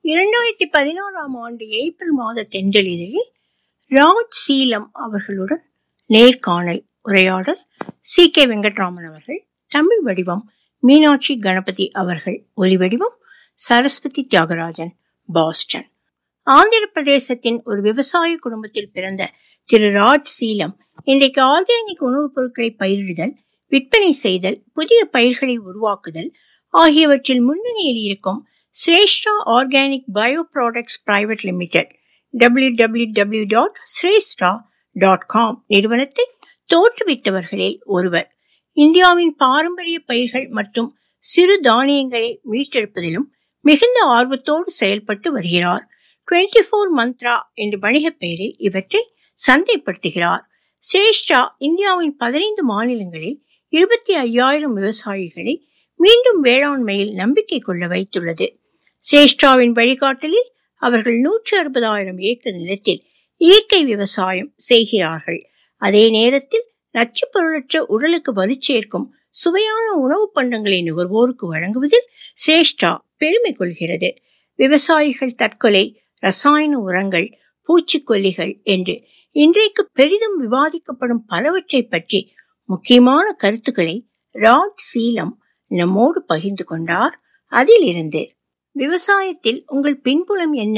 இரண்டாயிரத்தி பதினாறாம் ஆண்டு ஏப்ரல் மாத தென்றலிதழில் ராஜ் சீலம் அவர்களுடன் நேர்காணல் உரையாடல் சி கே வெங்கட்ராமன் அவர்கள் தமிழ் வடிவம் மீனாட்சி கணபதி அவர்கள் ஒலிவடிவம் சரஸ்வதி தியாகராஜன் பாஸ்டன் ஆந்திர பிரதேசத்தின் ஒரு விவசாய குடும்பத்தில் பிறந்த திரு ராஜ் சீலம் இன்றைக்கு ஆர்கானிக் உணவுப் பொருட்களை பயிரிடுதல் விற்பனை செய்தல் புதிய பயிர்களை உருவாக்குதல் ஆகியவற்றில் முன்னணியில் இருக்கும் Shreshta organic bio products private limited W W W dot Shreshta dot com நிறுவனத்தை தோற்றுவித்தவர்களில் ஒருவர் இந்தியாவின் பாரம்பரிய பயிர்கள் மற்றும் சிறு தானியங்களை மீட்டெடுப்பதிலும் மிகுந்த ஆர்வத்தோடு செயல்பட்டு வருகிறார் டுவெண்டி ஃபோர் மந்த்ரா என்ற வணிக பெயரில் இவற்றை சந்தைப்படுத்துகிறார் சிரேஷ்டா இந்தியாவின் பதினைந்து மாநிலங்களில் இருபத்தி ஐயாயிரம் விவசாயிகளை மீண்டும் வேளாண்மையில் நம்பிக்கை கொள்ள வைத்துள்ளது சிரேஷ்டாவின் வழிகாட்டலில் அவர்கள் நூற்றி அறுபதாயிரம் ஏக்கர் நிலத்தில் இயற்கை விவசாயம் செய்கிறார்கள் அதே நேரத்தில் நச்சு பொருளற்ற உடலுக்கு வலு சேர்க்கும் சுவையான உணவுப் பண்டங்களை நுகர்வோருக்கு வழங்குவதில் சிரேஷ்டா பெருமை கொள்கிறது விவசாயிகள் தற்கொலை ரசாயன உரங்கள் பூச்சிக்கொல்லிகள் என்று இன்றைக்கு பெரிதும் விவாதிக்கப்படும் பலவற்றை பற்றி முக்கியமான கருத்துக்களை ராஜ் சீலம் நம்மோடு பகிர்ந்து கொண்டார் அதிலிருந்து விவசாயத்தில் உங்கள் பின்புலம் என்ன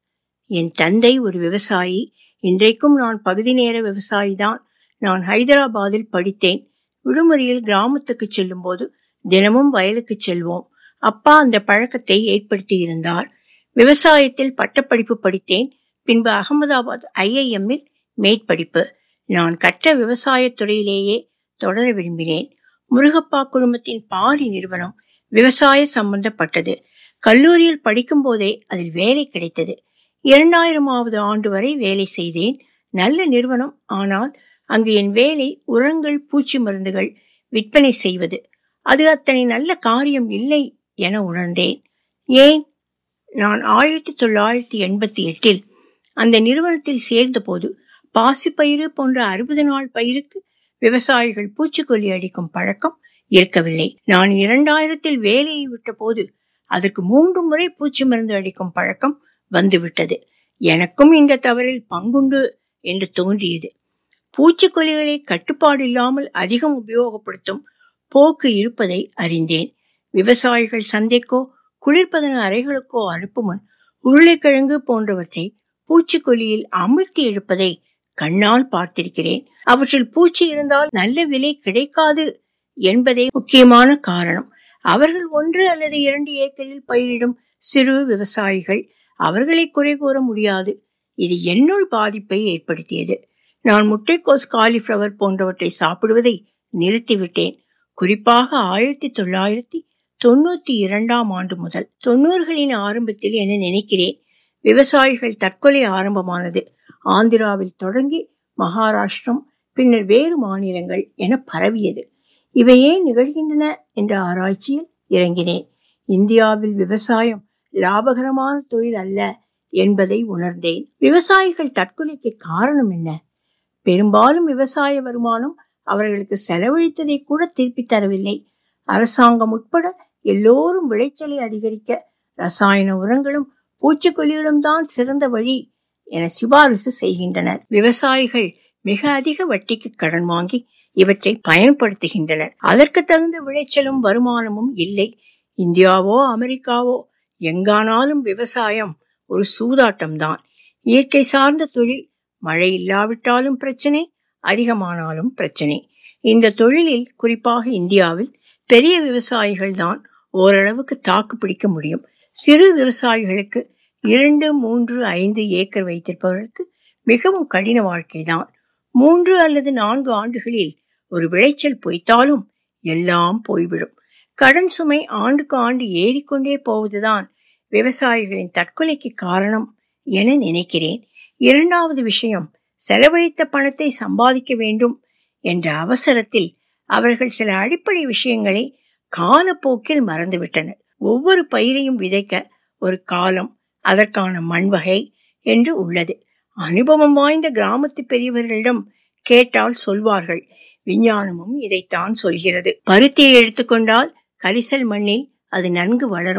என் தந்தை ஒரு விவசாயி இன்றைக்கும் நான் பகுதி நேர விவசாயிதான் நான் ஹைதராபாத்தில் படித்தேன் விடுமுறையில் கிராமத்துக்கு செல்லும் போது தினமும் வயலுக்கு செல்வோம் அப்பா அந்த பழக்கத்தை ஏற்படுத்தி இருந்தார் விவசாயத்தில் பட்டப்படிப்பு படித்தேன் பின்பு அகமதாபாத் ஐஐஎம்மில் மேற்படிப்பு நான் கற்ற விவசாயத் துறையிலேயே தொடர விரும்பினேன் முருகப்பா குழுமத்தின் பாரி நிறுவனம் விவசாய சம்பந்தப்பட்டது கல்லூரியில் படிக்கும் போதே அதில் வேலை கிடைத்தது இரண்டாயிரமாவது ஆண்டு வரை வேலை செய்தேன் நல்ல நிறுவனம் ஆனால் அங்கு என் வேலை உரங்கள் பூச்சி மருந்துகள் விற்பனை செய்வது அது அத்தனை நல்ல காரியம் இல்லை என உணர்ந்தேன் ஏன் நான் ஆயிரத்தி தொள்ளாயிரத்தி எண்பத்தி எட்டில் அந்த நிறுவனத்தில் சேர்ந்தபோது பாசிப்பயிறு போன்ற அறுபது நாள் பயிருக்கு விவசாயிகள் பூச்சிக்கொல்லி அடிக்கும் பழக்கம் இருக்கவில்லை நான் இரண்டாயிரத்தில் வேலையை விட்ட போது அதற்கு மூன்று முறை பூச்சி மருந்து அடிக்கும் பழக்கம் வந்துவிட்டது எனக்கும் இந்த தவறில் பங்குண்டு என்று தோன்றியது பூச்சிக்கொல்லிகளை கட்டுப்பாடு இல்லாமல் அதிகம் உபயோகப்படுத்தும் போக்கு இருப்பதை அறிந்தேன் விவசாயிகள் சந்தைக்கோ குளிர்பதன அறைகளுக்கோ அனுப்புமுன் உருளைக்கிழங்கு போன்றவற்றை பூச்சிக்கொல்லியில் அமிழ்த்தி எடுப்பதை கண்ணால் பார்த்திருக்கிறேன் அவற்றில் பூச்சி இருந்தால் நல்ல விலை கிடைக்காது என்பதே முக்கியமான காரணம் அவர்கள் ஒன்று அல்லது இரண்டு ஏக்கரில் பயிரிடும் சிறு விவசாயிகள் அவர்களை குறை கூற முடியாது இது என்னுள் பாதிப்பை ஏற்படுத்தியது நான் முட்டைக்கோஸ் காலிஃபிளவர் போன்றவற்றை சாப்பிடுவதை நிறுத்திவிட்டேன் குறிப்பாக ஆயிரத்தி தொள்ளாயிரத்தி தொண்ணூத்தி இரண்டாம் ஆண்டு முதல் தொண்ணூறுகளின் ஆரம்பத்தில் என நினைக்கிறேன் விவசாயிகள் தற்கொலை ஆரம்பமானது ஆந்திராவில் தொடங்கி மகாராஷ்டிரம் பின்னர் வேறு மாநிலங்கள் என பரவியது இவை ஏன் நிகழ்கின்றன என்ற ஆராய்ச்சியில் இறங்கினேன் இந்தியாவில் விவசாயம் லாபகரமான தொழில் அல்ல என்பதை உணர்ந்தேன் விவசாயிகள் தற்கொலைக்கு காரணம் என்ன பெரும்பாலும் விவசாய வருமானம் அவர்களுக்கு செலவழித்ததை கூட திருப்பி தரவில்லை அரசாங்கம் உட்பட எல்லோரும் விளைச்சலை அதிகரிக்க ரசாயன உரங்களும் பூச்சிக்கொல்லிகளும் தான் சிறந்த வழி என சிபாரிசு செய்கின்றனர் விவசாயிகள் மிக அதிக வட்டிக்கு கடன் வாங்கி இவற்றை பயன்படுத்துகின்றனர் அதற்கு தகுந்த விளைச்சலும் வருமானமும் இல்லை இந்தியாவோ அமெரிக்காவோ எங்கானாலும் விவசாயம் ஒரு சூதாட்டம்தான் இயற்கை சார்ந்த தொழில் மழை இல்லாவிட்டாலும் பிரச்சனை அதிகமானாலும் பிரச்சனை இந்த தொழிலில் குறிப்பாக இந்தியாவில் பெரிய விவசாயிகள் தான் ஓரளவுக்கு தாக்கு பிடிக்க முடியும் சிறு விவசாயிகளுக்கு இரண்டு மூன்று ஐந்து ஏக்கர் வைத்திருப்பவர்களுக்கு மிகவும் கடின வாழ்க்கைதான் மூன்று அல்லது நான்கு ஆண்டுகளில் ஒரு விளைச்சல் பொய்த்தாலும் எல்லாம் போய்விடும் கடன் சுமை ஆண்டுக்கு ஆண்டு ஏறிக்கொண்டே போவதுதான் விவசாயிகளின் தற்கொலைக்கு காரணம் என நினைக்கிறேன் இரண்டாவது விஷயம் செலவழித்த பணத்தை சம்பாதிக்க வேண்டும் என்ற அவசரத்தில் அவர்கள் சில அடிப்படை விஷயங்களை காலப்போக்கில் மறந்துவிட்டனர் ஒவ்வொரு பயிரையும் விதைக்க ஒரு காலம் அதற்கான மண் வகை என்று உள்ளது அனுபவம் வாய்ந்த கிராமத்து பெரியவர்களிடம் கேட்டால் சொல்வார்கள் விஞ்ஞானமும் இதைத்தான் சொல்கிறது பருத்தியை எடுத்துக்கொண்டால் கரிசல் மண்ணில் அது நன்கு வளரும்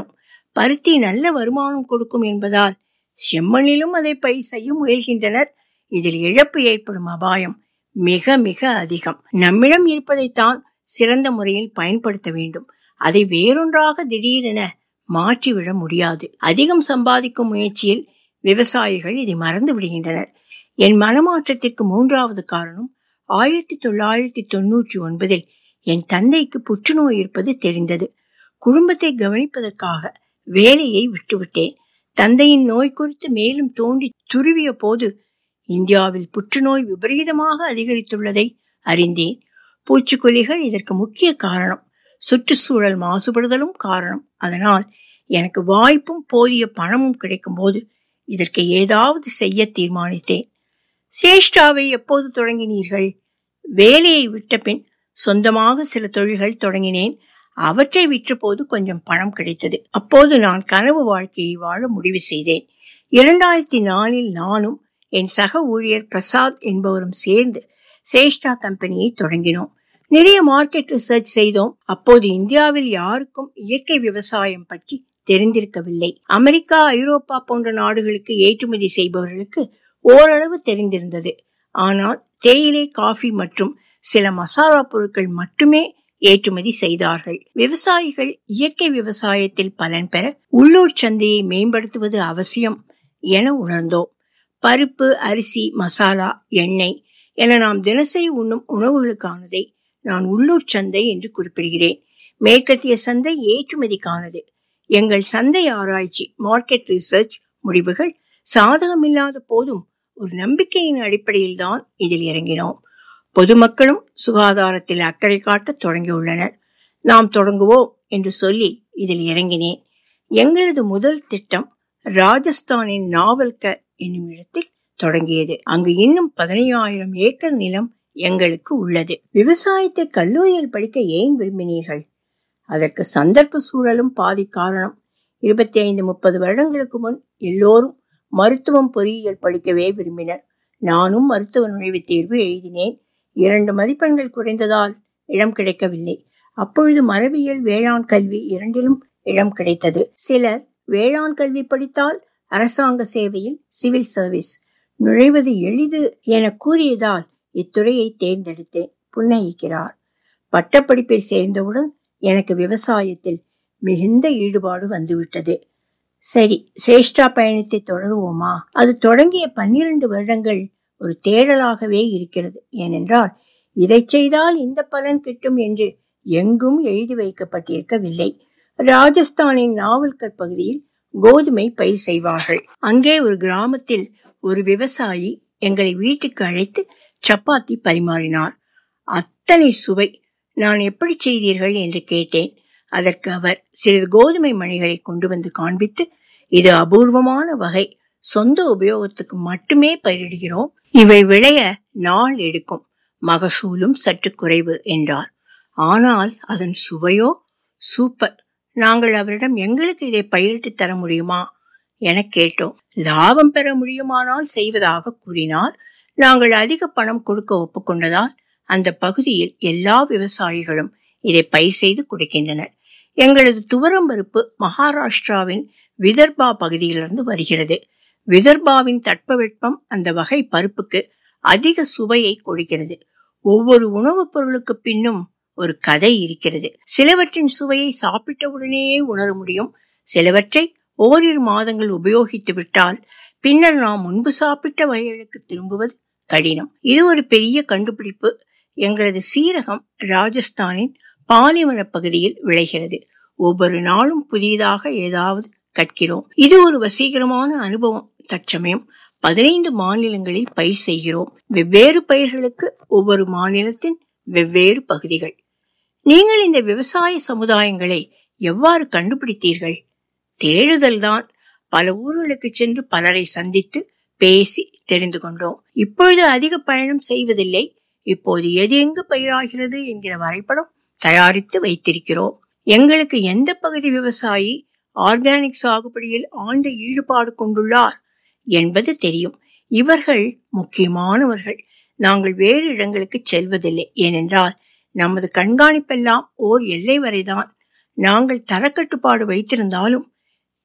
பருத்தி நல்ல வருமானம் கொடுக்கும் என்பதால் செம்மண்ணிலும் அதை பயிர் செய்ய முயல்கின்றனர் இதில் இழப்பு ஏற்படும் அபாயம் மிக மிக அதிகம் நம்மிடம் இருப்பதைத்தான் சிறந்த முறையில் பயன்படுத்த வேண்டும் அதை வேறொன்றாக திடீரென மாற்றிவிட முடியாது அதிகம் சம்பாதிக்கும் முயற்சியில் விவசாயிகள் இதை மறந்து விடுகின்றனர் என் மனமாற்றத்திற்கு மூன்றாவது காரணம் ஆயிரத்தி தொள்ளாயிரத்தி தொன்னூற்றி ஒன்பதில் என் தந்தைக்கு புற்றுநோய் இருப்பது தெரிந்தது குடும்பத்தை கவனிப்பதற்காக வேலையை விட்டுவிட்டேன் தந்தையின் நோய் குறித்து மேலும் தோண்டி துருவிய போது இந்தியாவில் புற்றுநோய் விபரீதமாக அதிகரித்துள்ளதை அறிந்தேன் பூச்சிக்கொல்லிகள் இதற்கு முக்கிய காரணம் சுற்றுச்சூழல் மாசுபடுதலும் காரணம் அதனால் எனக்கு வாய்ப்பும் போதிய பணமும் கிடைக்கும் போது இதற்கு ஏதாவது செய்ய தீர்மானித்தேன் சிரேஷ்டாவை எப்போது தொடங்கினீர்கள் வேலையை விட்ட பின் சொந்தமாக சில தொழில்கள் தொடங்கினேன் அவற்றை விற்ற போது கொஞ்சம் பணம் கிடைத்தது அப்போது நான் கனவு வாழ்க்கையை வாழ முடிவு செய்தேன் இரண்டாயிரத்தி நாலில் நானும் என் சக ஊழியர் பிரசாத் என்பவரும் சேர்ந்து சிரேஷ்டா கம்பெனியை தொடங்கினோம் நிறைய மார்க்கெட் ரிசர்ச் செய்தோம் அப்போது இந்தியாவில் யாருக்கும் இயற்கை விவசாயம் பற்றி தெரிந்திருக்கவில்லை அமெரிக்கா ஐரோப்பா போன்ற நாடுகளுக்கு ஏற்றுமதி செய்பவர்களுக்கு ஓரளவு தெரிந்திருந்தது ஆனால் தேயிலை காஃபி மற்றும் சில மசாலா பொருட்கள் மட்டுமே ஏற்றுமதி செய்தார்கள் விவசாயிகள் இயற்கை விவசாயத்தில் பலன் பெற உள்ளூர் சந்தையை மேம்படுத்துவது அவசியம் என உணர்ந்தோம் பருப்பு அரிசி மசாலா எண்ணெய் என நாம் தினசரி உண்ணும் உணவுகளுக்கானதை நான் உள்ளூர் சந்தை என்று குறிப்பிடுகிறேன் மேற்கத்திய சந்தை ஏற்றுமதிக்கானது எங்கள் சந்தை ஆராய்ச்சி மார்க்கெட் ரிசர்ச் முடிவுகள் சாதகமில்லாத போதும் ஒரு நம்பிக்கையின் அடிப்படையில் தான் இதில் இறங்கினோம் பொதுமக்களும் சுகாதாரத்தில் அக்கறை காட்ட தொடங்கியுள்ளனர் நாம் தொடங்குவோம் என்று சொல்லி இதில் இறங்கினேன் எங்களது முதல் திட்டம் ராஜஸ்தானின் நாவல்கர் என்னும் இடத்தில் தொடங்கியது அங்கு இன்னும் பதினையாயிரம் ஏக்கர் நிலம் எங்களுக்கு உள்ளது விவசாயத்தை கல்லூரியில் படிக்க ஏன் விரும்பினீர்கள் அதற்கு சந்தர்ப்ப சூழலும் பாதி காரணம் இருபத்தி ஐந்து முப்பது வருடங்களுக்கு முன் எல்லோரும் மருத்துவம் பொறியியல் படிக்கவே விரும்பினர் நானும் மருத்துவ நுழைவுத் தேர்வு எழுதினேன் இரண்டு மதிப்பெண்கள் குறைந்ததால் இடம் கிடைக்கவில்லை அப்பொழுது மரபியல் வேளாண் கல்வி இரண்டிலும் இடம் கிடைத்தது சிலர் வேளாண் கல்வி படித்தால் அரசாங்க சேவையில் சிவில் சர்வீஸ் நுழைவது எளிது என கூறியதால் இத்துறையை தேர்ந்தெடுத்தேன் புன்னகிக்கிறார் பட்டப்படிப்பில் சேர்ந்தவுடன் எனக்கு விவசாயத்தில் மிகுந்த ஈடுபாடு வந்துவிட்டது சரி சிரேஷ்டா பயணத்தை தொடருவோமா அது தொடங்கிய பன்னிரண்டு வருடங்கள் ஒரு தேடலாகவே இருக்கிறது ஏனென்றால் இதை செய்தால் இந்த பலன் கிட்டும் என்று எங்கும் எழுதி வைக்கப்பட்டிருக்கவில்லை ராஜஸ்தானின் நாவல்கர் பகுதியில் கோதுமை பயிர் செய்வார்கள் அங்கே ஒரு கிராமத்தில் ஒரு விவசாயி எங்களை வீட்டுக்கு அழைத்து சப்பாத்தி பரிமாறினார் அத்தனை சுவை நான் எப்படி செய்தீர்கள் என்று கேட்டேன் அதற்கு அவர் சிறிது கோதுமை மணிகளை கொண்டு வந்து காண்பித்து இது அபூர்வமான வகை சொந்த உபயோகத்துக்கு மட்டுமே பயிரிடுகிறோம் இவை விளைய நாள் எடுக்கும் மகசூலும் சற்று குறைவு என்றார் ஆனால் அதன் சுவையோ சூப்பர் நாங்கள் அவரிடம் எங்களுக்கு இதை பயிரிட்டு தர முடியுமா என கேட்டோம் லாபம் பெற முடியுமானால் செய்வதாக கூறினார் நாங்கள் அதிக பணம் கொடுக்க ஒப்புக்கொண்டதால் அந்த பகுதியில் எல்லா விவசாயிகளும் இதை பயிர் செய்து கொடுக்கின்றனர் எங்களது துவரம்பருப்பு மகாராஷ்டிராவின் விதர்பா பகுதியிலிருந்து வருகிறது விதர்பாவின் தட்பவெப்பம் அந்த வகை பருப்புக்கு அதிக சுவையை கொடுக்கிறது ஒவ்வொரு உணவுப் பொருளுக்கு பின்னும் ஒரு கதை இருக்கிறது சிலவற்றின் சுவையை சாப்பிட்டவுடனேயே உணர முடியும் சிலவற்றை ஓரிரு மாதங்கள் உபயோகித்து விட்டால் பின்னர் நாம் முன்பு சாப்பிட்ட வகைகளுக்கு திரும்புவது கடினம் இது ஒரு பெரிய கண்டுபிடிப்பு எங்களது சீரகம் ராஜஸ்தானின் பாலிவன பகுதியில் விளைகிறது ஒவ்வொரு நாளும் புதியதாக ஏதாவது கற்கிறோம் இது ஒரு வசீகரமான அனுபவம் தற்சமயம் பதினைந்து மாநிலங்களில் பயிர் செய்கிறோம் வெவ்வேறு பயிர்களுக்கு ஒவ்வொரு மாநிலத்தின் வெவ்வேறு பகுதிகள் நீங்கள் இந்த விவசாய சமுதாயங்களை எவ்வாறு கண்டுபிடித்தீர்கள் தேடுதல் தான் பல ஊர்களுக்கு சென்று பலரை சந்தித்து பேசி தெரிந்து கொண்டோம் இப்பொழுது அதிக பயணம் செய்வதில்லை இப்போது எது எங்கு பயிராகிறது என்கிற வரைபடம் தயாரித்து வைத்திருக்கிறோம் எங்களுக்கு எந்த பகுதி விவசாயி ஆர்கானிக் சாகுபடியில் ஆழ்ந்த ஈடுபாடு கொண்டுள்ளார் என்பது தெரியும் இவர்கள் முக்கியமானவர்கள் நாங்கள் வேறு இடங்களுக்கு செல்வதில்லை ஏனென்றால் நமது கண்காணிப்பெல்லாம் ஓர் எல்லை வரைதான் நாங்கள் தரக்கட்டுப்பாடு வைத்திருந்தாலும்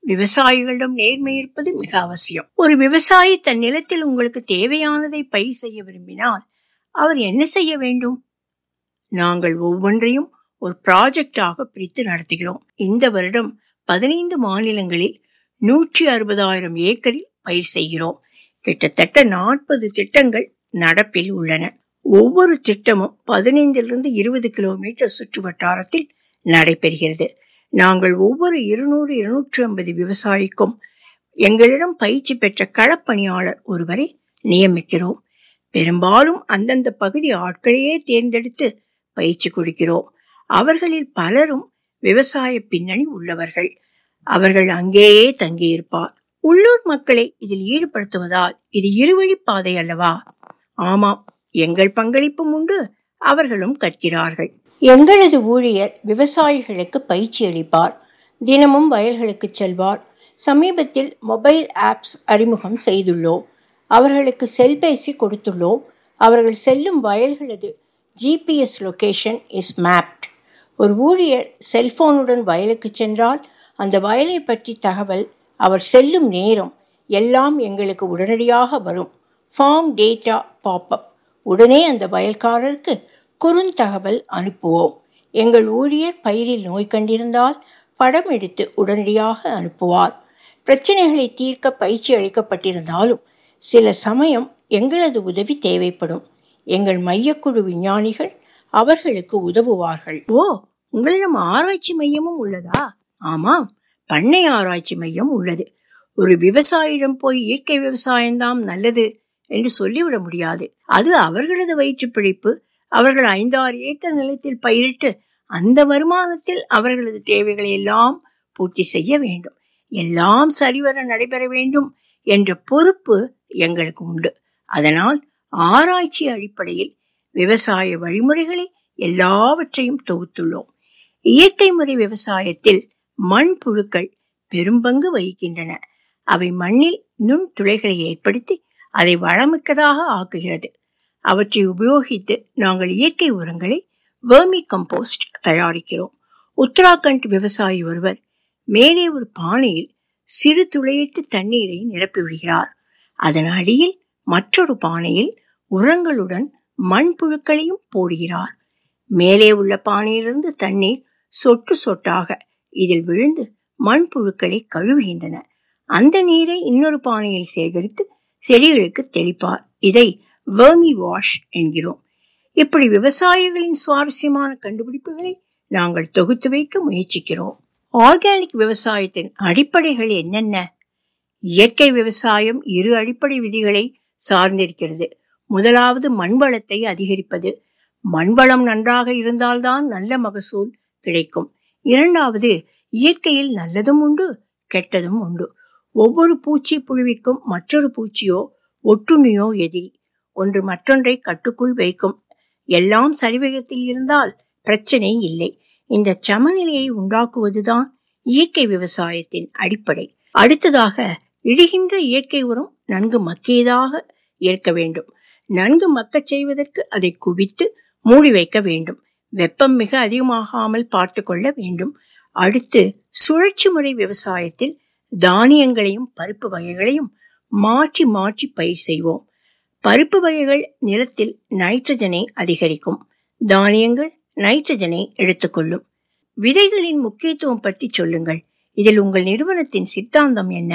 விவசாயிகளிடம் நேர்மை இருப்பது மிக அவசியம் ஒரு விவசாயி தன் நிலத்தில் உங்களுக்கு தேவையானதை பயிர் செய்ய விரும்பினால் அவர் என்ன செய்ய வேண்டும் நாங்கள் ஒவ்வொன்றையும் ஒரு ப்ராஜெக்டாக பிரித்து நடத்துகிறோம் இந்த வருடம் பதினைந்து மாநிலங்களில் நூற்றி அறுபதாயிரம் ஏக்கரில் பயிர் செய்கிறோம் கிட்டத்தட்ட நாற்பது திட்டங்கள் நடப்பில் உள்ளன ஒவ்வொரு திட்டமும் பதினைந்திலிருந்து இருபது கிலோமீட்டர் சுற்று வட்டாரத்தில் நடைபெறுகிறது நாங்கள் ஒவ்வொரு இருநூறு இருநூற்றி ஐம்பது விவசாயிக்கும் எங்களிடம் பயிற்சி பெற்ற களப்பணியாளர் ஒருவரை நியமிக்கிறோம் பெரும்பாலும் அந்தந்த பகுதி ஆட்களையே தேர்ந்தெடுத்து பயிற்சி கொடுக்கிறோம் அவர்களில் பலரும் விவசாய பின்னணி உள்ளவர்கள் அவர்கள் அங்கேயே தங்கியிருப்பார் உள்ளூர் மக்களை இதில் ஈடுபடுத்துவதால் இது இருவழி பாதை அல்லவா ஆமாம் எங்கள் பங்களிப்பும் உண்டு அவர்களும் கற்கிறார்கள் எங்களது ஊழியர் விவசாயிகளுக்கு பயிற்சி அளிப்பார் தினமும் வயல்களுக்கு செல்வார் சமீபத்தில் மொபைல் ஆப்ஸ் அறிமுகம் செய்துள்ளோம் அவர்களுக்கு செல்பேசி கொடுத்துள்ளோம் அவர்கள் செல்லும் வயல்களது ஜிபிஎஸ் லொகேஷன் இஸ் மேப்ட் ஒரு ஊழியர் செல்போனுடன் வயலுக்கு சென்றால் அந்த வயலை பற்றி தகவல் அவர் செல்லும் நேரம் எல்லாம் எங்களுக்கு உடனடியாக வரும் ஃபார்ம் டேட்டா பாப்அப் உடனே அந்த வயல்காரருக்கு குறுந்தகவல் அனுப்புவோம் எங்கள் ஊழியர் பயிரில் நோய் கண்டிருந்தால் படம் எடுத்து உடனடியாக அனுப்புவார் பிரச்சனைகளை தீர்க்க பயிற்சி அளிக்கப்பட்டிருந்தாலும் சில சமயம் எங்களது உதவி தேவைப்படும் எங்கள் மையக்குழு விஞ்ஞானிகள் அவர்களுக்கு உதவுவார்கள் ஓ உங்களிடம் ஆராய்ச்சி மையமும் உள்ளதா ஆமாம் பண்ணை ஆராய்ச்சி மையம் உள்ளது ஒரு விவசாயியிடம் போய் இயற்கை விவசாயம்தான் நல்லது என்று சொல்லிவிட முடியாது அது அவர்களது வயிற்று பிழைப்பு அவர்கள் ஐந்தாறு ஏக்கர் நிலத்தில் பயிரிட்டு அந்த வருமானத்தில் அவர்களது தேவைகளை எல்லாம் பூர்த்தி செய்ய வேண்டும் எல்லாம் சரிவர நடைபெற வேண்டும் என்ற பொறுப்பு எங்களுக்கு உண்டு அதனால் ஆராய்ச்சி அடிப்படையில் விவசாய வழிமுறைகளை எல்லாவற்றையும் தொகுத்துள்ளோம் இயற்கை முறை விவசாயத்தில் மண் புழுக்கள் பெரும்பங்கு வகிக்கின்றன அவை மண்ணில் நுண் துளைகளை ஏற்படுத்தி அதை வளமிக்கதாக ஆக்குகிறது அவற்றை உபயோகித்து நாங்கள் இயற்கை உரங்களை வேர்மி கம்போஸ்ட் தயாரிக்கிறோம் உத்தராகண்ட் விவசாயி ஒருவர் மேலே ஒரு பானையில் சிறு துளையிட்டு தண்ணீரை நிரப்பி விடுகிறார் அதன் அடியில் மற்றொரு பானையில் உரங்களுடன் மண்புழுக்களையும் போடுகிறார் மேலே உள்ள பானையிலிருந்து தண்ணீர் சொட்டு சொட்டாக இதில் விழுந்து மண்புழுக்களை கழுவுகின்றன அந்த நீரை இன்னொரு பானையில் சேகரித்து செடிகளுக்கு தெளிப்பார் இதை வேர்மி வாஷ் என்கிறோம் இப்படி விவசாயிகளின் சுவாரஸ்யமான கண்டுபிடிப்புகளை நாங்கள் தொகுத்து வைக்க முயற்சிக்கிறோம் ஆர்கானிக் விவசாயத்தின் அடிப்படைகள் என்னென்ன இயற்கை விவசாயம் இரு அடிப்படை விதிகளை சார்ந்திருக்கிறது முதலாவது மண்வளத்தை அதிகரிப்பது மண்வளம் நன்றாக இருந்தால்தான் நல்ல மகசூல் கிடைக்கும் இரண்டாவது இயற்கையில் நல்லதும் உண்டு கெட்டதும் உண்டு ஒவ்வொரு பூச்சி புழுவிற்கும் மற்றொரு பூச்சியோ ஒட்டுண்ணியோ எதிரி ஒன்று மற்றொன்றை கட்டுக்குள் வைக்கும் எல்லாம் சரிவகத்தில் இருந்தால் பிரச்சனை இல்லை இந்த சமநிலையை உண்டாக்குவதுதான் இயற்கை விவசாயத்தின் அடிப்படை அடுத்ததாக இடுகின்ற இயற்கை உரம் நன்கு மக்கியதாக இருக்க வேண்டும் நன்கு மக்கச் செய்வதற்கு அதை குவித்து மூடி வைக்க வேண்டும் வெப்பம் மிக அதிகமாகாமல் பார்த்து கொள்ள வேண்டும் அடுத்து சுழற்சி முறை விவசாயத்தில் தானியங்களையும் பருப்பு வகைகளையும் மாற்றி மாற்றி பயிர் செய்வோம் பருப்பு வகைகள் நிலத்தில் நைட்ரஜனை அதிகரிக்கும் தானியங்கள் நைட்ரஜனை எடுத்துக்கொள்ளும் விதைகளின் முக்கியத்துவம் பற்றி சொல்லுங்கள் இதில் உங்கள் நிறுவனத்தின் சித்தாந்தம் என்ன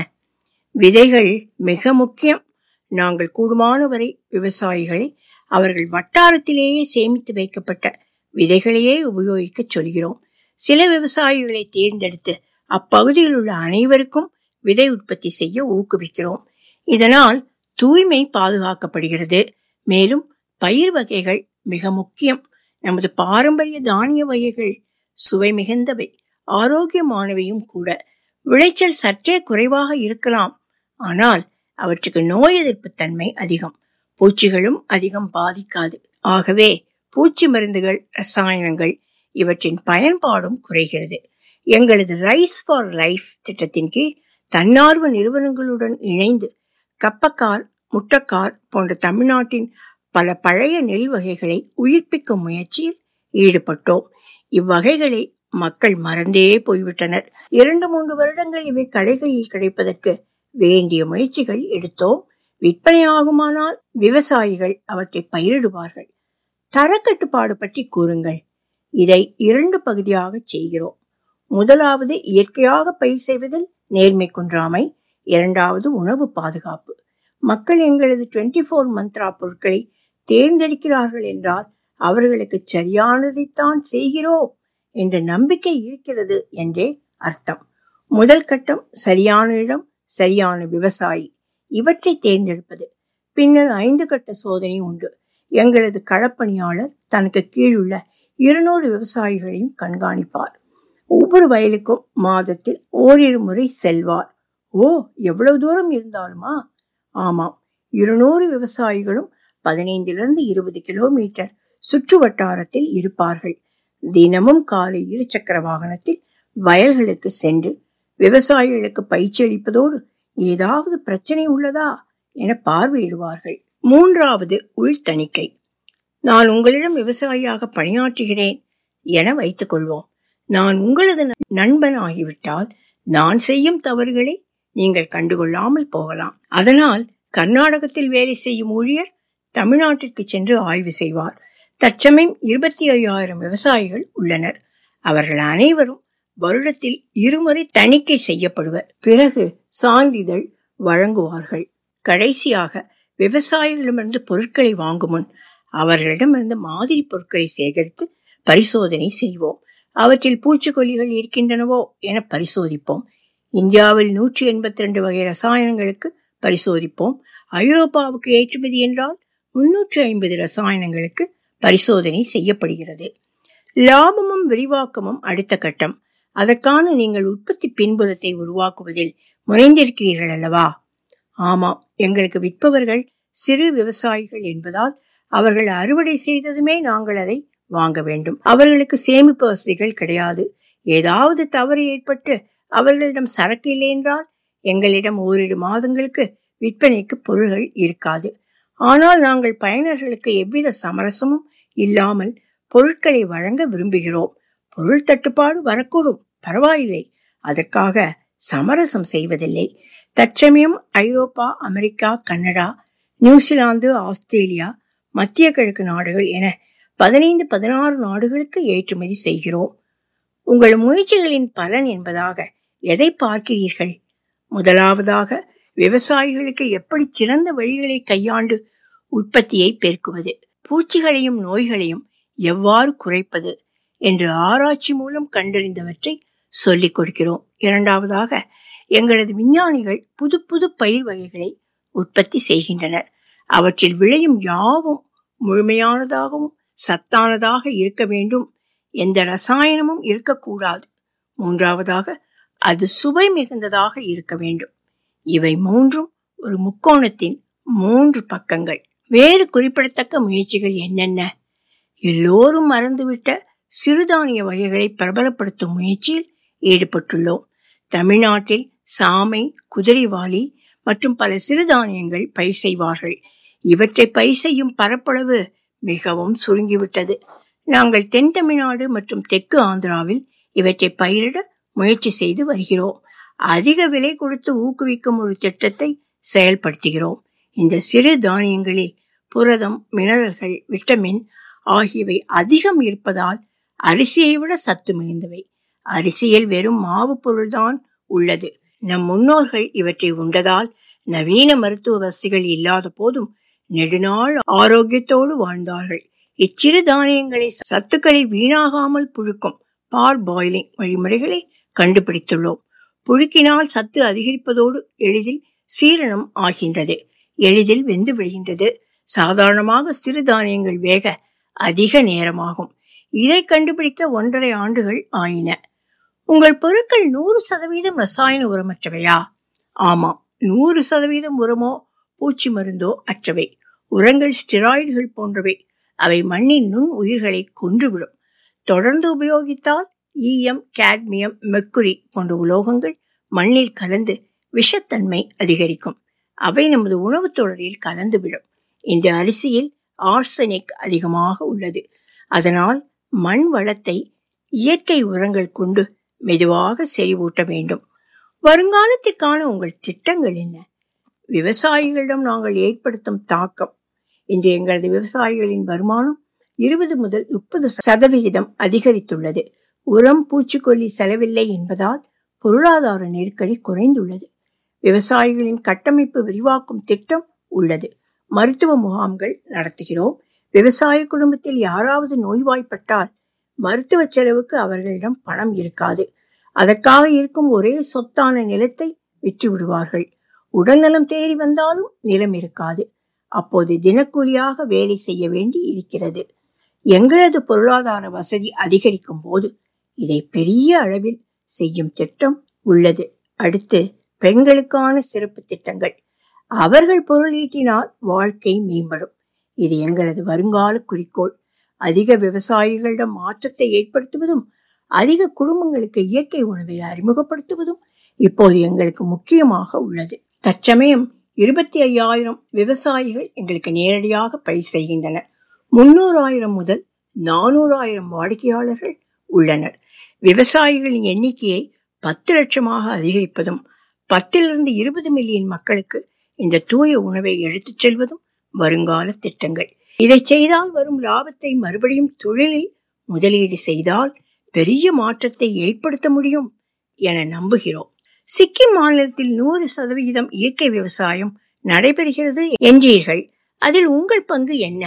விதைகள் மிக முக்கியம் நாங்கள் கூடுமானவரை விவசாயிகளை அவர்கள் வட்டாரத்திலேயே சேமித்து வைக்கப்பட்ட விதைகளையே உபயோகிக்க சொல்கிறோம் சில விவசாயிகளை தேர்ந்தெடுத்து அப்பகுதியில் உள்ள அனைவருக்கும் விதை உற்பத்தி செய்ய ஊக்குவிக்கிறோம் இதனால் தூய்மை பாதுகாக்கப்படுகிறது மேலும் பயிர் வகைகள் மிக முக்கியம் நமது பாரம்பரிய தானிய வகைகள் சுவை மிகுந்தவை ஆரோக்கியமானவையும் கூட விளைச்சல் சற்றே குறைவாக இருக்கலாம் ஆனால் அவற்றுக்கு நோய் எதிர்ப்பு தன்மை அதிகம் பூச்சிகளும் அதிகம் பாதிக்காது ஆகவே பூச்சி மருந்துகள் ரசாயனங்கள் இவற்றின் பயன்பாடும் குறைகிறது எங்களது ரைஸ் ஃபார் லைஃப் திட்டத்தின் கீழ் தன்னார்வ நிறுவனங்களுடன் இணைந்து கப்பக்கார் முட்டக்கார் போன்ற தமிழ்நாட்டின் பல பழைய நெல் வகைகளை உயிர்ப்பிக்கும் முயற்சியில் ஈடுபட்டோம் இவ்வகைகளை மக்கள் மறந்தே போய்விட்டனர் இரண்டு மூன்று வருடங்கள் இவை கடைகளில் கிடைப்பதற்கு வேண்டிய முயற்சிகள் எடுத்தோம் விற்பனையாகுமானால் விவசாயிகள் அவற்றை பயிரிடுவார்கள் தரக்கட்டுப்பாடு பற்றி கூறுங்கள் இதை இரண்டு பகுதியாக செய்கிறோம் முதலாவது இயற்கையாக பயிர் செய்வதில் நேர்மை குன்றாமை இரண்டாவது உணவு பாதுகாப்பு மக்கள் எங்களது டுவெண்டி போர் மந்த்ரா பொருட்களை தேர்ந்தெடுக்கிறார்கள் என்றால் அவர்களுக்கு சரியானதைத்தான் செய்கிறோம் என்ற நம்பிக்கை இருக்கிறது என்றே அர்த்தம் முதல் கட்டம் சரியான இடம் சரியான விவசாயி இவற்றை தேர்ந்தெடுப்பது பின்னர் ஐந்து கட்ட சோதனை உண்டு எங்களது களப்பணியாளர் தனக்கு கீழுள்ள இருநூறு விவசாயிகளையும் கண்காணிப்பார் ஒவ்வொரு வயலுக்கும் மாதத்தில் ஓரிரு முறை செல்வார் ஓ எவ்வளவு தூரம் இருந்தாலுமா ஆமாம் இருநூறு விவசாயிகளும் பதினைந்திலிருந்து இருபது கிலோமீட்டர் சுற்று வட்டாரத்தில் இருப்பார்கள் தினமும் காலை இருசக்கர வாகனத்தில் வயல்களுக்கு சென்று விவசாயிகளுக்கு பயிற்சி அளிப்பதோடு ஏதாவது பிரச்சனை உள்ளதா என பார்வையிடுவார்கள் மூன்றாவது உள் தணிக்கை நான் உங்களிடம் விவசாயியாக பணியாற்றுகிறேன் என வைத்துக் கொள்வோம் நான் உங்களது நண்பன் ஆகிவிட்டால் நான் செய்யும் தவறுகளை நீங்கள் கண்டுகொள்ளாமல் போகலாம் அதனால் கர்நாடகத்தில் வேலை செய்யும் ஊழியர் தமிழ்நாட்டிற்கு சென்று ஆய்வு செய்வார் தற்சமயம் இருபத்தி ஐயாயிரம் விவசாயிகள் உள்ளனர் அவர்கள் அனைவரும் வருடத்தில் இருமுறை தணிக்கை செய்யப்படுவர் பிறகு சான்றிதழ் வழங்குவார்கள் கடைசியாக விவசாயிகளிடமிருந்து பொருட்களை வாங்கும் முன் அவர்களிடமிருந்து மாதிரி பொருட்களை சேகரித்து பரிசோதனை செய்வோம் அவற்றில் பூச்சிக்கொல்லிகள் இருக்கின்றனவோ என பரிசோதிப்போம் இந்தியாவில் நூற்றி எண்பத்தி ரெண்டு வகை ரசாயனங்களுக்கு பரிசோதிப்போம் ஐரோப்பாவுக்கு ஏற்றுமதி என்றால் முன்னூற்றி ஐம்பது ரசாயனங்களுக்கு பரிசோதனை செய்யப்படுகிறது லாபமும் விரிவாக்கமும் அடுத்த கட்டம் அதற்கான நீங்கள் உற்பத்தி பின்புலத்தை உருவாக்குவதில் முனைந்திருக்கிறீர்கள் அல்லவா ஆமாம் எங்களுக்கு விற்பவர்கள் சிறு விவசாயிகள் என்பதால் அவர்கள் அறுவடை செய்ததுமே நாங்கள் அதை வாங்க வேண்டும் அவர்களுக்கு சேமிப்பு வசதிகள் கிடையாது ஏதாவது தவறு ஏற்பட்டு அவர்களிடம் சரக்கு இல்லை என்றால் எங்களிடம் ஓரிரு மாதங்களுக்கு விற்பனைக்கு பொருள்கள் இருக்காது ஆனால் நாங்கள் பயனர்களுக்கு எவ்வித சமரசமும் இல்லாமல் பொருட்களை வழங்க விரும்புகிறோம் பொருள் தட்டுப்பாடு வரக்கூடும் பரவாயில்லை அதற்காக சமரசம் செய்வதில்லை தற்சமயம் Europe America Canada New Zealand Australia மத்திய கிழக்கு நாடுகள் என பதினைந்து பதினாறு நாடுகளுக்கு ஏற்றுமதி செய்கிறோம் உங்கள் முயற்சிகளின் பலன் என்பதாக எதை பார்க்கிறீர்கள் முதலாவதாக விவசாயிகளுக்கு எப்படி சிறந்த வழிகளை கையாண்டு உற்பத்தியை பெருக்குவது பூச்சிகளையும் நோய்களையும் எவ்வாறு குறைப்பது என்று ஆராய்ச்சி மூலம் கண்டறிந்தவற்றை சொல்லிக் கொடுக்கிறோம் இரண்டாவதாக எங்களது விஞ்ஞானிகள் புது புது பயிர் வகைகளை உற்பத்தி செய்கின்றனர் அவற்றில் விளையும் யாவும் முழுமையானதாகவும் சத்தானதாக இருக்க வேண்டும் எந்த ரசாயனமும் இருக்கக்கூடாது மூன்றாவதாக அது சுவை மிகுந்ததாக இருக்க வேண்டும் இவை மூன்றும் ஒரு முக்கோணத்தின் மூன்று பக்கங்கள் வேறு குறிப்பிடத்தக்க முயற்சிகள் என்னென்ன எல்லோரும் மறந்துவிட்ட சிறுதானிய வகைகளை பிரபலப்படுத்தும் முயற்சியில் ஈடுபட்டுள்ளோம் தமிழ்நாட்டில் சாமை குதிரைவாலி மற்றும் பல சிறுதானியங்கள் பயிர் செய்வார்கள் இவற்றை பயிர் செய்யும் பரப்பளவு மிகவும் சுருங்கிவிட்டது நாங்கள் தென் தமிழ்நாடு மற்றும் தெற்கு ஆந்திராவில் இவற்றை பயிரிட முயற்சி செய்து வருகிறோம் அதிக விலை கொடுத்து ஊக்குவிக்கும் ஒரு திட்டத்தை செயல்படுத்துகிறோம் இந்த சிறு தானியங்களில் புரதம் மினரல்கள் விட்டமின் ஆகியவை அதிகம் இருப்பதால் அரிசியை விட சத்து மிகுந்தவை அரிசியில் வெறும் மாவு பொருள்தான் உள்ளது நம் முன்னோர்கள் இவற்றை உண்டதால் நவீன மருத்துவ வசதிகள் இல்லாத போதும் நெடுநாள் ஆரோக்கியத்தோடு வாழ்ந்தார்கள் இச்சிறு தானியங்களை சத்துக்களை வீணாகாமல் புழுக்கும் பால் பாயிலிங் வழிமுறைகளை கண்டுபிடித்துள்ளோம் புழுக்கினால் சத்து அதிகரிப்பதோடு எளிதில் சீரணம் ஆகின்றது எளிதில் வெந்து விடுகின்றது சாதாரணமாக சிறு தானியங்கள் வேக அதிக நேரமாகும் இதை கண்டுபிடிக்க ஒன்றரை ஆண்டுகள் ஆயின உங்கள் பொருட்கள் நூறு சதவீதம் ரசாயன உரமற்றவையா ஆமாம் நூறு சதவீதம் உரமோ பூச்சி மருந்தோ அற்றவை உரங்கள் ஸ்டிராய்டுகள் போன்றவை அவை மண்ணின் நுண் உயிர்களை கொன்றுவிடும் தொடர்ந்து உபயோகித்தால் ஈயம் கேட்மியம் மெக்குரி போன்ற உலோகங்கள் மண்ணில் கலந்து விஷத்தன்மை அதிகரிக்கும் அவை நமது உணவுத் தொடரில் கலந்துவிடும் இந்த அரிசியில் ஆர்சனிக் அதிகமாக உள்ளது அதனால் மண் வளத்தை இயற்கை உரங்கள் கொண்டு மெதுவாக செறிவூட்ட வேண்டும் வருங்காலத்திற்கான உங்கள் திட்டங்கள் என்ன விவசாயிகளிடம் நாங்கள் ஏற்படுத்தும் தாக்கம் இன்று எங்களது விவசாயிகளின் வருமானம் இருபது முதல் முப்பது சதவிகிதம் அதிகரித்துள்ளது உரம் பூச்சிக்கொல்லி செலவில்லை என்பதால் பொருளாதார நெருக்கடி குறைந்துள்ளது விவசாயிகளின் கட்டமைப்பு விரிவாக்கும் திட்டம் உள்ளது மருத்துவ முகாம்கள் நடத்துகிறோம் விவசாய குடும்பத்தில் யாராவது நோய்வாய்ப்பட்டால் மருத்துவ செலவுக்கு அவர்களிடம் பணம் இருக்காது அதற்காக இருக்கும் ஒரே சொத்தான நிலத்தை விற்று விடுவார்கள் உடல்நலம் தேடி வந்தாலும் நிலம் இருக்காது அப்போது தினக்கூலியாக வேலை செய்ய வேண்டி இருக்கிறது எங்களது பொருளாதார வசதி அதிகரிக்கும் போது இதை பெரிய அளவில் செய்யும் திட்டம் உள்ளது அடுத்து பெண்களுக்கான சிறப்பு திட்டங்கள் அவர்கள் பொருள் ஈட்டினால் வாழ்க்கை மேம்படும் இது எங்களது வருங்கால குறிக்கோள் அதிக விவசாயிகளிடம் மாற்றத்தை ஏற்படுத்துவதும் அதிக குடும்பங்களுக்கு இயற்கை உணவை அறிமுகப்படுத்துவதும் இப்போது எங்களுக்கு முக்கியமாக உள்ளது தற்சமயம் இருபத்தி ஐயாயிரம் விவசாயிகள் எங்களுக்கு நேரடியாக பயிர் செய்கின்றனர் முன்னூறாயிரம் முதல் நானூறாயிரம் வாடிக்கையாளர்கள் உள்ளனர் விவசாயிகளின் எண்ணிக்கையை பத்து லட்சமாக அதிகரிப்பதும் பத்திலிருந்து இருபது மில்லியன் மக்களுக்கு இந்த தூய உணவை எடுத்துச் செல்வதும் வருங்கால திட்டங்கள் இதை செய்தால் வரும் லாபத்தை மறுபடியும் தொழிலில் முதலீடு செய்தால் பெரிய மாற்றத்தை ஏற்படுத்த முடியும் என நம்புகிறோம் சிக்கிம் மாநிலத்தில் நூறு சதவிகிதம் இயற்கை விவசாயம் நடைபெறுகிறது என்றீர்கள் அதில் உங்கள் பங்கு என்ன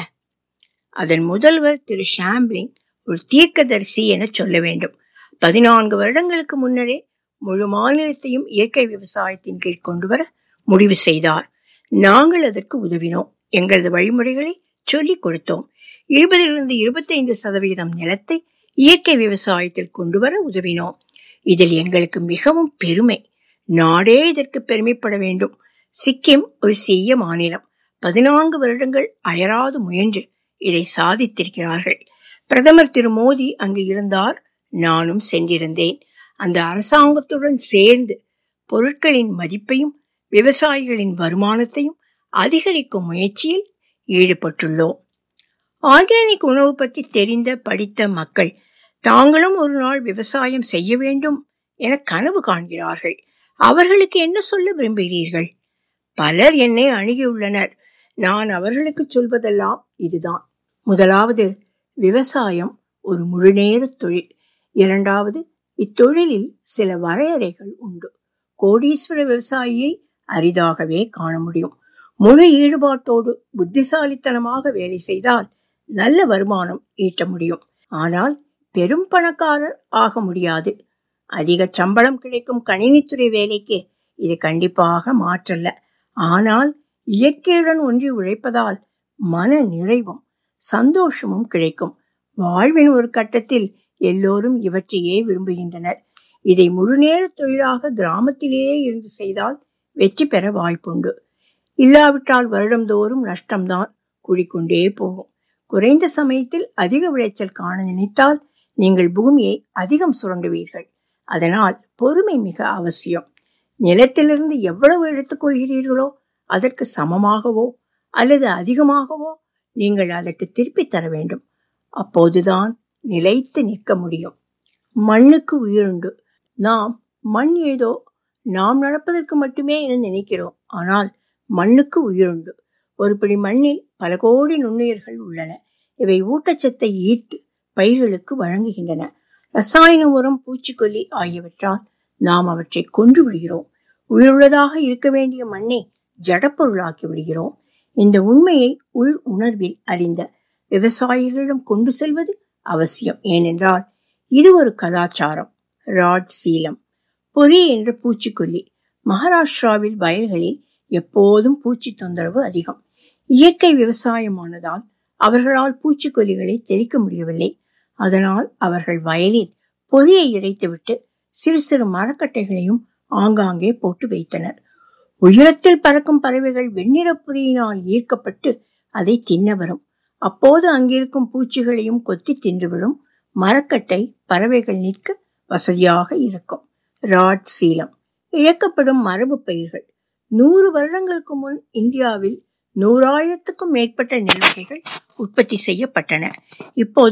அதன் முதல்வர் திரு ஷாம்லிங் ஒரு தீர்க்கதரிசி என சொல்ல வேண்டும் பதினான்கு வருடங்களுக்கு முன்னரே முழு மாநிலத்தையும் இயற்கை விவசாயத்தின் கீழ் கொண்டு வர முடிவு செய்தார் நாங்கள் அதற்கு உதவினோம் எங்களது வழிமுறைகளை சொல்லிக் கொடுத்தோம் இருபதிலிருந்து இருபத்தைந்து சதவீதம் நிலத்தை இயற்கை விவசாயத்தில் கொண்டு வர உதவினோம் இதில் எங்களுக்கு மிகவும் பெருமை நாடே இதற்கு பெருமைப்பட வேண்டும் சிக்கிம் ஒரு சிறிய மாநிலம் பதினான்கு வருடங்கள் அயராது முயன்று இதை சாதித்திருக்கிறார்கள் பிரதமர் திரு மோடி அங்கு இருந்தார் நானும் சென்றிருந்தேன் அந்த அரசாங்கத்துடன் சேர்ந்து பொருட்களின் மதிப்பையும் விவசாயிகளின் வருமானத்தையும் அதிகரிக்கும் முயற்சியில் ஈடுபட்டுள்ளோம் ஆர்கானிக் உணவு பற்றி தெரிந்த படித்த மக்கள் தாங்களும் ஒரு நாள் விவசாயம் செய்ய வேண்டும் என கனவு காண்கிறார்கள் அவர்களுக்கு என்ன சொல்ல விரும்புகிறீர்கள் பலர் என்னை அணுகியுள்ளனர் நான் அவர்களுக்கு சொல்வதெல்லாம் இதுதான் முதலாவது விவசாயம் ஒரு முழுநேர தொழில் இரண்டாவது இத்தொழிலில் சில வரையறைகள் உண்டு கோடீஸ்வர விவசாயியை அரிதாகவே காண முடியும் முழு ஈடுபாட்டோடு புத்திசாலித்தனமாக வேலை செய்தால் நல்ல வருமானம் ஈட்ட முடியும் ஆனால் பெரும் பணக்காரர் ஆக முடியாது அதிக சம்பளம் கிடைக்கும் கணினித்துறை வேலைக்கு இது கண்டிப்பாக மாற்றல்ல ஆனால் இயற்கையுடன் ஒன்றி உழைப்பதால் மன நிறைவும் சந்தோஷமும் கிடைக்கும் வாழ்வின் ஒரு கட்டத்தில் எல்லோரும் இவற்றையே விரும்புகின்றனர் இதை முழுநேர தொழிலாக கிராமத்திலேயே இருந்து செய்தால் வெற்றி பெற வாய்ப்புண்டு இல்லாவிட்டால் வருடந்தோறும் நஷ்டம்தான் கூடிக்கொண்டே போகும் குறைந்த சமயத்தில் அதிக விளைச்சல் காண நினைத்தால் நீங்கள் பூமியை அதிகம் சுரண்டுவீர்கள் அதனால் பொறுமை மிக அவசியம் நிலத்திலிருந்து எவ்வளவு எடுத்துக்கொள்கிறீர்களோ அதற்கு சமமாகவோ அல்லது அதிகமாகவோ நீங்கள் அதற்கு திருப்பி தர வேண்டும் அப்போதுதான் நிலைத்து நிற்க முடியும் மண்ணுக்கு உயிருண்டு நாம் மண் ஏதோ நாம் நடப்பதற்கு மட்டுமே என நினைக்கிறோம் ஆனால் மண்ணுக்கு உயிருண்டு ஒரு பிடி மண்ணில் பல கோடி நுண்ணுயிர்கள் உள்ளன இவை ஊட்டச்சத்தை ஈர்த்து பயிர்களுக்கு வழங்குகின்றன ரசாயன உரம் பூச்சிக்கொல்லி ஆகியவற்றால் நாம் அவற்றை கொன்று விடுகிறோம் உயிருள்ளதாக இருக்க வேண்டிய மண்ணை ஜடப்பொருளாக்கி விடுகிறோம் இந்த உண்மையை உள் உணர்வில் அறிந்த விவசாயிகளிடம் கொண்டு செல்வது அவசியம் ஏனென்றால் இது ஒரு கலாச்சாரம் ராட் சீலம் பொறி என்ற பூச்சிக்கொல்லி மகாராஷ்டிராவில் வயல்களில் எப்போதும் பூச்சி தொந்தரவு அதிகம் இயற்கை விவசாயமானதால் அவர்களால் பூச்சிக்கொல்லிகளை தெளிக்க முடியவில்லை அதனால் அவர்கள் வயலில் பொறியை இறைத்துவிட்டு சிறு சிறு மரக்கட்டைகளையும் ஆங்காங்கே போட்டு வைத்தனர் உயரத்தில் பறக்கும் பறவைகள் வெண்ணிற பொறியினால் ஈர்க்கப்பட்டு அதை தின்ன வரும் அப்போது அங்கிருக்கும் பூச்சிகளையும் கொத்தி தின்றுவிடும் மரக்கட்டை பறவைகள் நிற்க வசதியாக இருக்கும் ராட் சீலம் இழக்கப்படும் மரபு பயிர்கள் நூறு வருடங்களுக்கு முன் இந்தியாவில் நூறாயிரத்துக்கும் மேற்பட்ட நெல் வகைகள் உற்பத்தி செய்யப்பட்டன இப்போது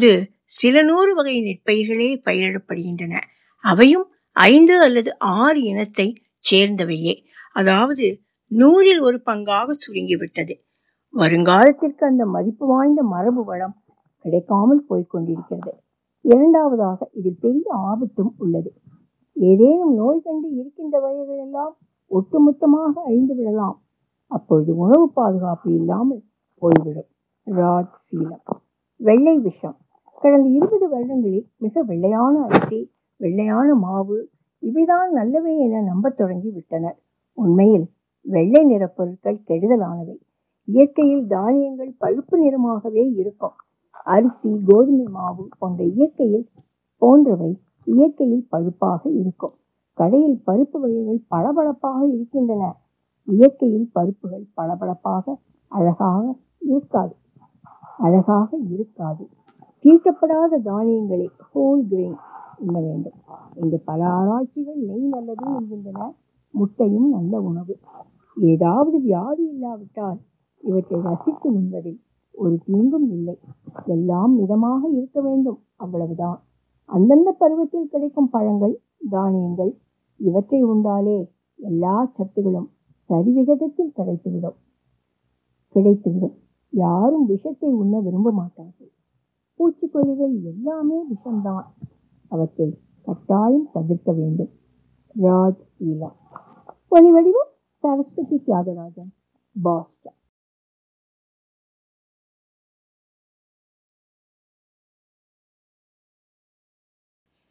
சில நூறு வகை நெற்பயிர்களே பயிரிடப்படுகின்றன அவையும் ஐந்து அல்லது ஆறு இனத்தை சேர்ந்தவையே அதாவது நூறில் ஒரு பங்காக சுருங்கிவிட்டது வருங்காலத்திற்கு அந்த மதிப்பு வாய்ந்த மரபு வளம் கிடைக்காமல் போய்க் கொண்டிருக்கிறது இரண்டாவதாக இதில் பெரிய ஆபத்தும் உள்ளது ஏதேனும் நோய் கண்டு இருக்கின்ற வகைகள் எல்லாம் ஒட்டுமொத்தமாக அழிந்து விடலாம் அப்பொழுது உணவு பாதுகாப்பு இல்லாமல் போய்விடும் ராஜ் சீலம் வெள்ளை விஷம் கடந்த இருபது வருடங்களில் மிக வெள்ளையான அரிசி வெள்ளையான மாவு இவைதான் நல்லவை என நம்பத் தொடங்கி விட்டனர் உண்மையில் வெள்ளை நிற பொருட்கள் கெடுதலானவை இயற்கையில் தானியங்கள் பழுப்பு நிறமாகவே இருக்கும் அரிசி கோதுமை மாவு போன்ற இயற்கையில் போன்றவை இயற்கையில் பழுப்பாக இருக்கும் கடையில் பருப்பு வகைகள் பளபளப்பாக இருக்கின்றன இயற்கையில் பருப்புகள் பளபளப்பாக அழகாக இருக்காது அழகாக இருக்காது தீட்டப்படாத தானியங்களை ஹோல் கிரெயின் உண்ண வேண்டும் இந்த பல ஆராய்ச்சிகள் நெய் நல்லது என்கின்றன முட்டையும் நல்ல உணவு ஏதாவது வியாதி இல்லாவிட்டால் இவற்றை ரசித்து உண்பதில் ஒரு தீங்கும் இல்லை எல்லாம் மிதமாக இருக்க வேண்டும் அவ்வளவுதான் அந்தந்த பருவத்தில் கிடைக்கும் பழங்கள் தானியங்கள் இவற்றை உண்டாலே எல்லா சத்துகளும் சரிவிகிதத்தில் கிடைத்துவிடும் கிடைத்துவிடும் யாரும் விஷத்தை உண்ண விரும்ப மாட்டார்கள் பூச்சிக்கொல்லிகள் எல்லாமே விஷம்தான் அவற்றை கட்டாயம் தவிர்க்க வேண்டும் ராஜ் சீலா ஒலி வடிவம் சரஸ்வதி தியாகராஜன் பாஸ்டன்